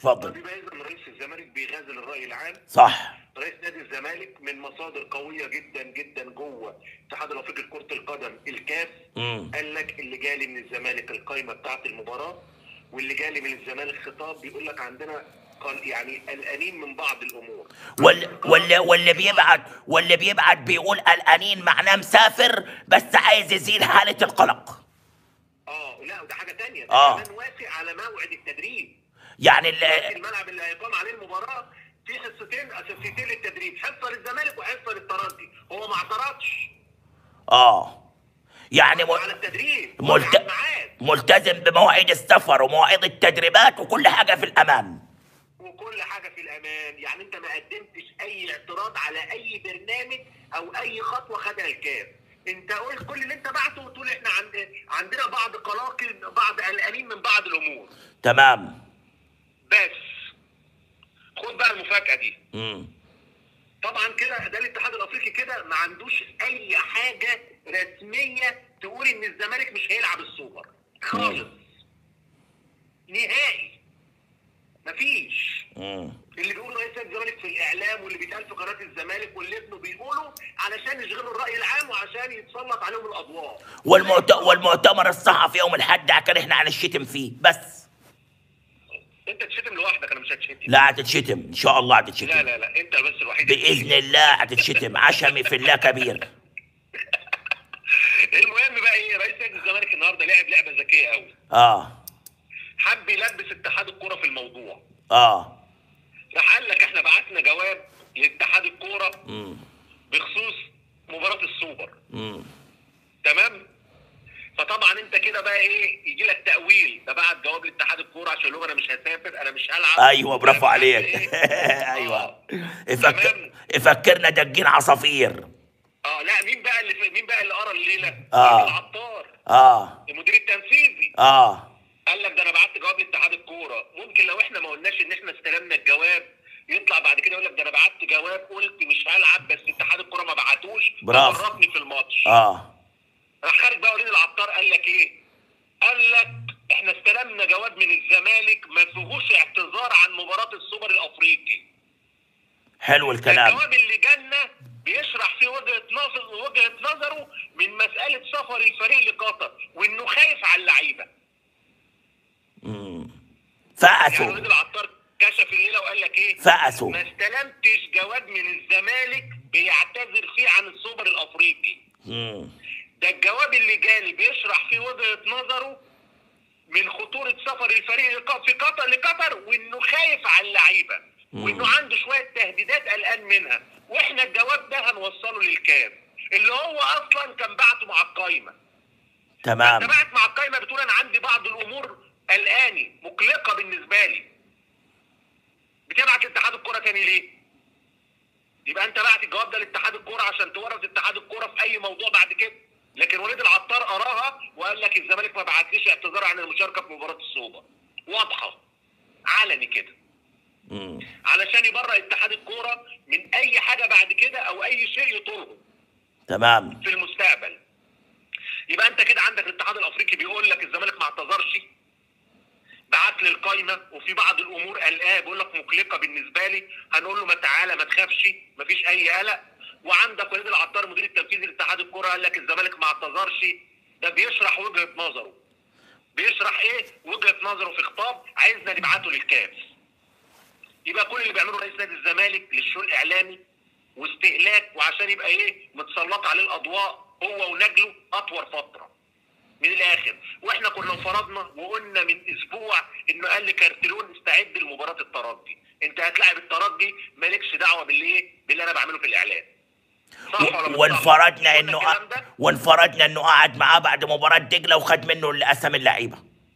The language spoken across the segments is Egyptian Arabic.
اتفضل يبقى اذا رئيس الزمالك بيغازل الراي العام صح رئيس نادي الزمالك من مصادر قويه جدا جدا جوه الاتحاد الافريقي لكره القدم الكاس مم. قال لك اللي جالي من الزمالك القايمه بتاعه المباراه واللي جالي من الزمالك خطاب بيقول لك عندنا قال- يعني قلقانين من بعض الامور واللي واللي واللي بيبعت واللي بيبعت بيقول قلقانين معناه مسافر بس عايز يزيل حالة القلق اه لا وده حاجه تانية ده آه. كمان وافق على موعد التدريب يعني دلوقتي ال- الملعب اللي هيقام عليه المباراه في حصتين اساسيتين للتدريب حصه للزمالك وحصه للترجي هو ما اعترضش اه يعني على م- التدريب ملت... وعلى الميعاد ملتزم بمواعيد السفر ومواعيد التدريبات وكل حاجة في الأمان وكل حاجه في الامان يعني انت ما قدمتش اي اعتراض على اي برنامج او اي خطوه خدها الكاف انت قلت كل اللي انت بعته وتقول احنا عند... عندنا بعض قلاقل بعض قلقانين من بعض الامور تمام بس خد بقى المفاجاه دي مم. طبعا كده ده الاتحاد الافريقي كده ما عندوش اي حاجه رسميه تقول ان الزمالك مش هيلعب السوبر خالص نهائي مفيش مم. اللي بيقوله رئيس نادي الزمالك في الاعلام واللي بيتقال في قناه الزمالك واللي ابنه بيقوله علشان يشغلوا الراي العام وعشان يتسلط عليهم الاضواء والمؤت... والمؤتمر الصحفي يوم الحد كان احنا هنشتم فيه بس انت تشتم لوحدك انا مش هتشتم لا هتتشتم ان شاء الله هتتشتم لا لا لا انت بس الوحيد اللي باذن الله هتتشتم عشمي في الله كبير المهم بقى ايه رئيس نادي الزمالك النهارده لعب لعبه ذكيه قوي اه حب يلبس اتحاد الكوره في الموضوع اه راح قال لك احنا بعتنا جواب لاتحاد الكوره مم. بخصوص مباراه السوبر مم. تمام فطبعا انت كده بقى ايه يجي لك تاويل ده بعت جواب لاتحاد الكوره عشان يقول لهم انا مش هسافر انا مش هلعب ايوه برافو أنا مش عليك عارف إيه. ايوه آه. يفكر تمام. يفكرنا دجين عصافير اه لا مين بقى اللي مين بقى اللي قرا الليله؟ آه. العطار اه المدير التنفيذي اه قال لك ده انا بعت جواب لاتحاد الكوره ممكن لو احنا ما قلناش ان احنا استلمنا الجواب يطلع بعد كده يقول لك ده انا بعت جواب قلت مش هلعب بس اتحاد الكوره ما بعتوش برافو. فرطني في الماتش اه راح خارج بقى وليد العطار قال لك ايه؟ قال لك احنا استلمنا جواب من الزمالك ما فيهوش اعتذار عن مباراه السوبر الافريقي. حلو الكلام الجواب اللي جالنا بيشرح فيه وجهه نظر وجهه نظره من مساله سفر الفريق لقطر وانه خايف على اللعيبه. مم. يعني فأسوا وليد العطار كشف الليله وقال لك ايه؟ فأسوا ما استلمتش جواب من الزمالك بيعتذر فيه عن السوبر الافريقي. مم. ده الجواب اللي جالي بيشرح فيه وجهه نظره من خطوره سفر الفريق لق- في قطر لقطر وانه خايف على اللعيبه وانه عنده شويه تهديدات قلقان منها واحنا الجواب ده هنوصله للكاف اللي هو اصلا كان بعته مع القايمه انت تمام بعت مع القايمه بتقول انا عندي بعض الامور قلقاني مقلقه بالنسبه لي بتبعت لاتحاد الكوره تاني ليه؟ يبقى انت بعت الجواب ده لاتحاد الكوره عشان تورط اتحاد الكوره في اي موضوع بعد كده لكن وليد العطار قراها وقال لك الزمالك ما بعتليش اعتذار عن المشاركه في مباراه السوبر واضحه علني كده مم. علشان يبرئ اتحاد الكوره من اي حاجه بعد كده او اي شيء يطلبه تمام في المستقبل يبقى انت كده عندك الاتحاد الافريقي بيقول لك الزمالك ما اعتذرش بعت لي القايمه وفي بعض الامور قلقاه بيقول لك مقلقه بالنسبه لي هنقول له ما تعالى ما تخافش ما فيش اي قلق وعندك وليد العطار مدير التنفيذي لاتحاد الكوره قال لك الزمالك ما اعتذرش ده بيشرح وجهه نظره بيشرح ايه وجهه نظره في خطاب عايزنا نبعته للكاف يبقى كل اللي بيعمله رئيس نادي الزمالك للشو الاعلامي واستهلاك وعشان يبقى ايه متسلط عليه الاضواء هو ونجله اطول فتره من الاخر واحنا كنا فرضنا وقلنا من اسبوع انه قال لكارتلون استعد لمباراه الترجي انت هتلاعب الترجي مالكش دعوه بالايه باللي انا بعمله في الاعلام صح ولا مش صح؟ وانفرجنا قلنا انه الكلام ده؟ وانفرجنا انه قعد معاه بعد مباراة دجلة وخد منه اسم اللعيبة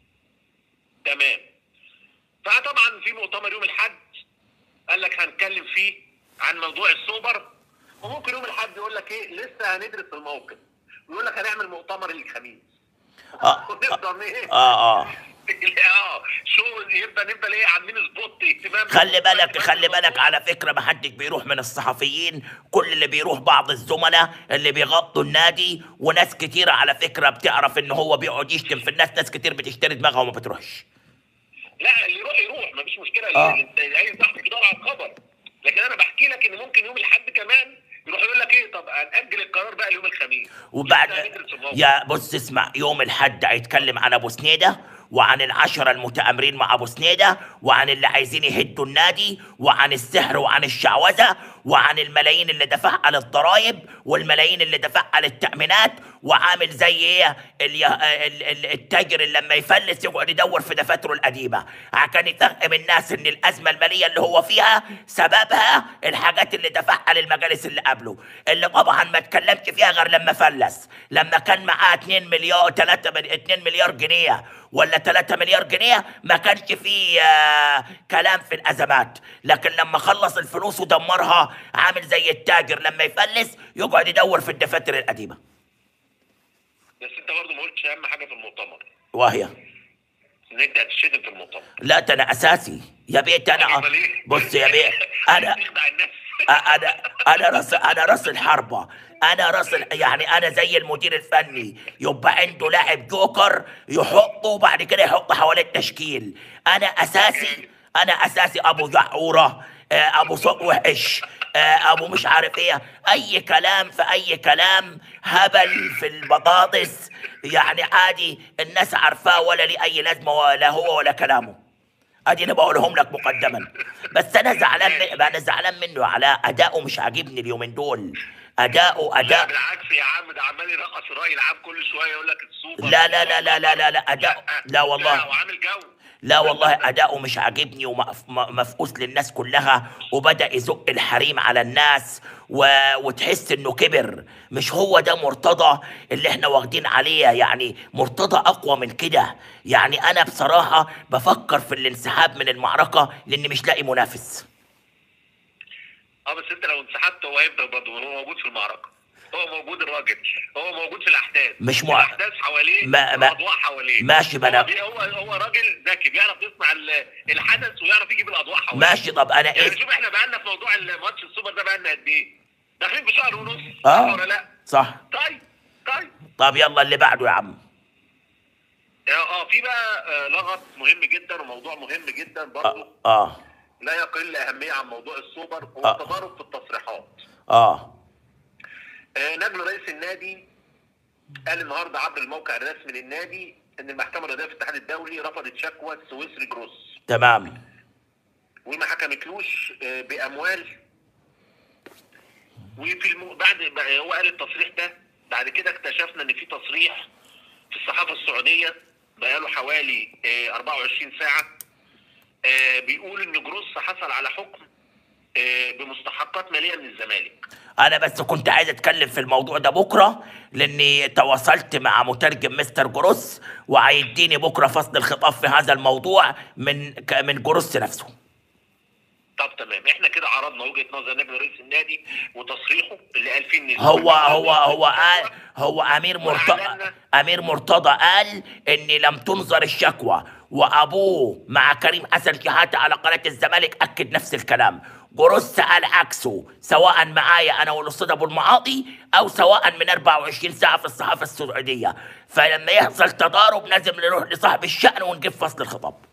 تمام فطبعا في مؤتمر يوم الاحد قال لك هنتكلم فيه عن موضوع السوبر وممكن يوم الاحد يقول لك ايه لسه هندرس الموقف ويقول لك هنعمل مؤتمر الخميس اه ونفضل ايه اه اه اه شو يبقى نفضل ايه عاملين سبوت اهتمام خلي بالك اهتمام خلي بالك بالموضوع. على فكرة ما حدش بيروح من الصحفيين كل اللي بيروح بعض الزملاء اللي بيغطوا النادي وناس كتيرة على فكرة بتعرف ان هو بيقعد يشتم في الناس ناس كتير بتشتري دماغها وما بتروحش لا اللي يروح يروح مفيش مشكله آه. اللي عايز تحت يدور على الخبر لكن انا بحكي لك ان ممكن يوم الاحد كمان يروح يقول لك ايه طب هنأجل القرار بقى ليوم الخميس وبعد لسه هندرس الموضوع. يا بص اسمع يوم الحد هيتكلم عن ابو سنيده وعن العشرة المتآمرين مع ابو سنيده وعن اللي عايزين يهدوا النادي وعن السحر وعن الشعوذه وعن الملايين اللي دفعها للضرايب والملايين اللي دفعها للتأمينات وعامل زي ايه ال- ال- ال- التاجر اللي لما يفلس يقعد يدور في دفاتره القديمه عشان يفهم الناس ان الازمه الماليه اللي هو فيها سببها الحاجات اللي دفعها للمجالس اللي قبله اللي طبعا ما اتكلمش فيها غير لما فلس لما كان معاه 2 مليار 3 2 مليار جنيه ولا 3 مليار جنيه ما كانش فيه آه كلام في الازمات لكن لما خلص الفلوس ودمرها عامل زي التاجر لما يفلس يقعد يدور في الدفاتر القديمه بس انت برضه ما قلتش اهم حاجه في المؤتمر وهي ان انت هتشتم في المؤتمر لا ده انا اساسي يا بيت انا أمال إيه؟ بص يا بيت انا تخدع الناس انا انا راس انا راس الحربه انا راس ال- يعني انا زي المدير الفني يبقى عنده لاعب جوكر يحطه وبعد كده يحط حوالين التشكيل انا اساسي انا اساسي ابو زعوره آه، ابو صوت وحش آه، ابو مش عارف ايه اي كلام في اي كلام هبل في البطاطس يعني عادي الناس عارفاه ولا ليه اي لازمه ولا هو ولا كلامه ادي انا بقولهم لك مقدما بس انا زعلان من... انا زعلان منه على اداؤه مش عاجبني اليومين دول اداؤه لا اداء بالعكس يا عم ده عمال يرقص الراي العام كل شويه يقول لك السوبر لا لا لا لا لا لا لا اداء لا والله لا وعامل جو لا والله اداؤه مش عاجبني ومفقوس للناس كلها وبدا يزق الحريم على الناس و... وتحس انه كبر مش هو ده مرتضى اللي احنا واخدين عليه يعني مرتضى اقوى من كده يعني انا بصراحه بفكر في الانسحاب من المعركه لاني مش لاقي منافس اه بس انت لو انسحبت هو هيفضل برضه هو موجود في المعركه هو موجود الراجل هو موجود في الاحداث مش مع- الاحداث حواليه ما- ما- الاضواء حواليه ماشي، ما هو, أنا- بي- هو هو راجل ذكي بيعرف يصنع ال- الحدث ويعرف يجيب الاضواء حواليه ماشي طب انا يعني ايه شوف احنا بقالنا في موضوع الماتش السوبر ده بقالنا قد ايه؟ داخلين في شهر ونص اه صح ولا لا؟ صح طيب طيب طب يلا اللي بعده يا عم اه اه في بقى آه، لغط مهم جدا وموضوع مهم جدا برضه اه اه لا يقل اهميه عن موضوع السوبر هو آه. التضارب في التصريحات اه آه، نجم رئيس النادي قال النهارده عبر الموقع الرسمي للنادي ان المحكمه الرياضيه في الاتحاد الدولي رفضت شكوى السويسري جروس تمام وما حكمتلوش آه، باموال وفي الم... بعد بقى هو قال التصريح ده بعد كده اكتشفنا ان في تصريح في الصحافه السعوديه بقاله حوالي آه، 24 ساعه آه، بيقول ان جروس حصل على حكم آه، بمستحقات ماليه من الزمالك انا بس كنت عايز اتكلم في الموضوع ده بكره لاني تواصلت مع مترجم مستر جروس وهيديني بكره فصل الخطاب في هذا الموضوع من ك- من جروس نفسه طب تمام احنا كده عرضنا وجهه نظر نجم رئيس النادي وتصريحه اللي قال فيه ان هو هو هو قال هو امير مرتضى وأعلنا- امير مرتضى قال ان لم تنظر الشكوى وابوه مع كريم حسن شحاته على قناه الزمالك اكد نفس الكلام جروس قال عكسه سواء معايا انا والاستاذ ابو المعاطي او سواء من 24 ساعه في الصحافه السعوديه فلما يحصل تضارب لازم نروح لصاحب الشان ونجيب فصل الخطاب